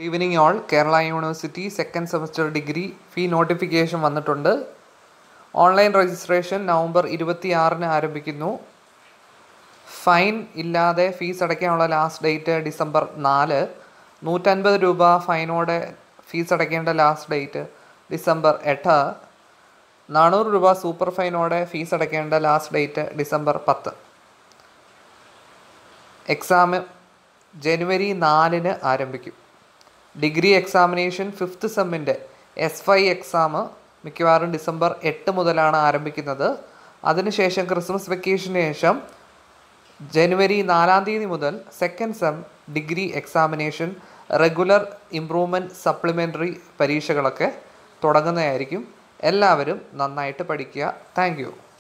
good evening all Kerala University second semester degree fee notification വന്നിട്ടുണ്ട് online registration November ഇരുപത്തിയാറിന് ആരംഭിക്കുന്നു fine ഇല്ലാതെ fees അടയ്ക്കാനുള്ള ലാസ്റ്റ് ഡേറ്റ് ഡിസംബർ നാല് നൂറ്റൻപത് രൂപ ഫൈനോടെ ഫീസ് അടയ്ക്കേണ്ട ലാസ്റ്റ് ഡേറ്റ് ഡിസംബർ എട്ട് നാനൂറ് രൂപ സൂപ്പർ ഫൈനോടെ ഫീസ് അടയ്ക്കേണ്ട ലാസ്റ്റ് ഡേറ്റ് ഡിസംബർ പത്ത് എക്സാം ജനുവരി നാലിന് ആരംഭിക്കും ഡിഗ്രി എക്സാമിനേഷൻ ഫിഫ്ത്ത് സെമ്മിൻ്റെ എസ് ഫൈ എക്സാം മിക്കവാറും ഡിസംബർ എട്ട് മുതലാണ് ആരംഭിക്കുന്നത് അതിനുശേഷം ക്രിസ്മസ് വെക്കേഷന് ശേഷം ജനുവരി നാലാം തീയതി മുതൽ second sem degree examination regular improvement supplementary പരീക്ഷകളൊക്കെ തുടങ്ങുന്നതായിരിക്കും എല്ലാവരും നന്നായിട്ട് പഠിക്കുക താങ്ക്